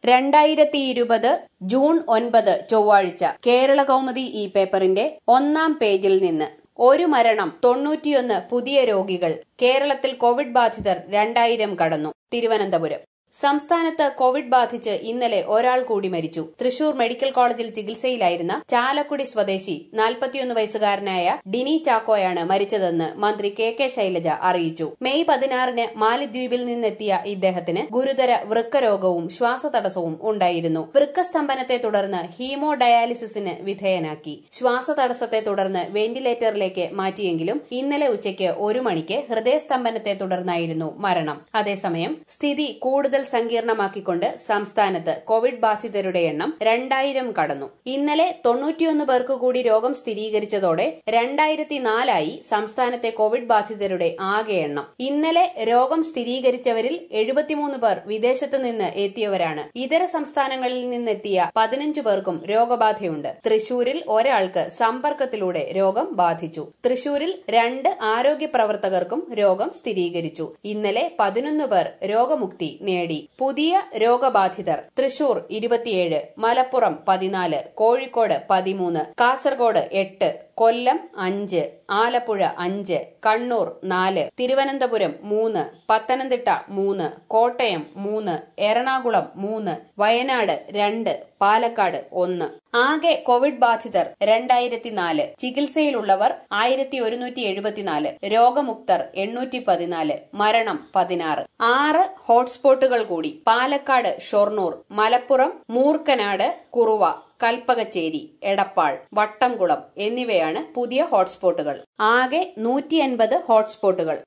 രണ്ടായിരത്തി ഇരുപത് ജൂൺ ഒൻപത് ചൊവ്വാഴ്ച കേരള കൗമുദി ഈ പേപ്പറിന്റെ ഒന്നാം പേജിൽ നിന്ന് ഒരു മരണം തൊണ്ണൂറ്റിയൊന്ന് പുതിയ രോഗികൾ കേരളത്തിൽ കോവിഡ് ബാധിതർ രണ്ടായിരം കടന്നു തിരുവനന്തപുരം സംസ്ഥാനത്ത് കോവിഡ് ബാധിച്ച് ഇന്നലെ ഒരാൾ കൂടി മരിച്ചു തൃശൂർ മെഡിക്കൽ കോളേജിൽ ചികിത്സയിലായിരുന്ന ചാലക്കുടി സ്വദേശി നാൽപ്പത്തിയൊന്ന് വയസ്സുകാരനായ ഡിനി ചാക്കോയാണ് മരിച്ചതെന്ന് മന്ത്രി കെ കെ ശൈലജ അറിയിച്ചു മെയ് പതിനാറിന് മാലിദ്വീപിൽ നിന്നെത്തിയ ഇദ്ദേഹത്തിന് ഗുരുതര വൃക്കരോഗവും ശ്വാസതടസ്സവും ഉണ്ടായിരുന്നു വൃക്കസ്തംഭനത്തെ തുടർന്ന് ഹീമോ ഡയാലിസിസിന് വിധേയനാക്കി ശ്വാസതടസ്സത്തെ തുടർന്ന് വെന്റിലേറ്ററിലേക്ക് മാറ്റിയെങ്കിലും ഇന്നലെ ഉച്ചയ്ക്ക് ഒരു മണിക്ക് ഹൃദയസ്തംഭനത്തെ തുടർന്നായിരുന്നു മരണം അതേസമയം സ്ഥിതി കൂടുതൽ സങ്കീർണമാക്കിക്കൊണ്ട് സംസ്ഥാനത്ത് കോവിഡ് ബാധിതരുടെ എണ്ണം രണ്ടായിരം കടന്നു ഇന്നലെ തൊണ്ണൂറ്റിയൊന്ന് പേർക്ക് കൂടി രോഗം സ്ഥിരീകരിച്ചതോടെ രണ്ടായിരത്തി നാലായി സംസ്ഥാനത്തെ കോവിഡ് ബാധിതരുടെ ആകെ എണ്ണം ഇന്നലെ രോഗം സ്ഥിരീകരിച്ചവരിൽ എഴുപത്തിമൂന്ന് പേർ വിദേശത്ത് നിന്ന് എത്തിയവരാണ് ഇതര സംസ്ഥാനങ്ങളിൽ നിന്നെത്തിയ പതിനഞ്ചു പേർക്കും രോഗബാധയുണ്ട് തൃശൂരിൽ ഒരാൾക്ക് സമ്പർക്കത്തിലൂടെ രോഗം ബാധിച്ചു തൃശൂരിൽ രണ്ട് ആരോഗ്യ പ്രവർത്തകർക്കും രോഗം സ്ഥിരീകരിച്ചു ഇന്നലെ പതിനൊന്ന് പേർ രോഗമുക്തി നേടി പുതിയ രോഗബാധിതർ തൃശൂർ ഇരുപത്തിയേഴ് മലപ്പുറം പതിനാല് കോഴിക്കോട് പതിമൂന്ന് കാസർഗോഡ് എട്ട് കൊല്ലം അഞ്ച് ആലപ്പുഴ അഞ്ച് കണ്ണൂർ നാല് തിരുവനന്തപുരം മൂന്ന് പത്തനംതിട്ട മൂന്ന് കോട്ടയം മൂന്ന് എറണാകുളം മൂന്ന് വയനാട് രണ്ട് പാലക്കാട് ഒന്ന് ആകെ കോവിഡ് ബാധിതർ രണ്ടായിരത്തി നാല് ചികിത്സയിലുള്ളവർ ആയിരത്തി ഒരുന്നൂറ്റി എഴുപത്തിനാല് രോഗമുക്തർ എണ്ണൂറ്റി പതിനാല് മരണം പതിനാറ് ആറ് ഹോട്ട്സ്പോട്ടുകൾ കൂടി പാലക്കാട് ഷൊർണൂർ മലപ്പുറം മൂർക്കനാട് കുറുവ കൽപ്പകച്ചേരി എടപ്പാൾ വട്ടംകുളം എന്നിവയാണ് പുതിയ ഹോട്ട്സ്പോട്ടുകൾ ആകെ നൂറ്റി ഹോട്ട്സ്പോട്ടുകൾ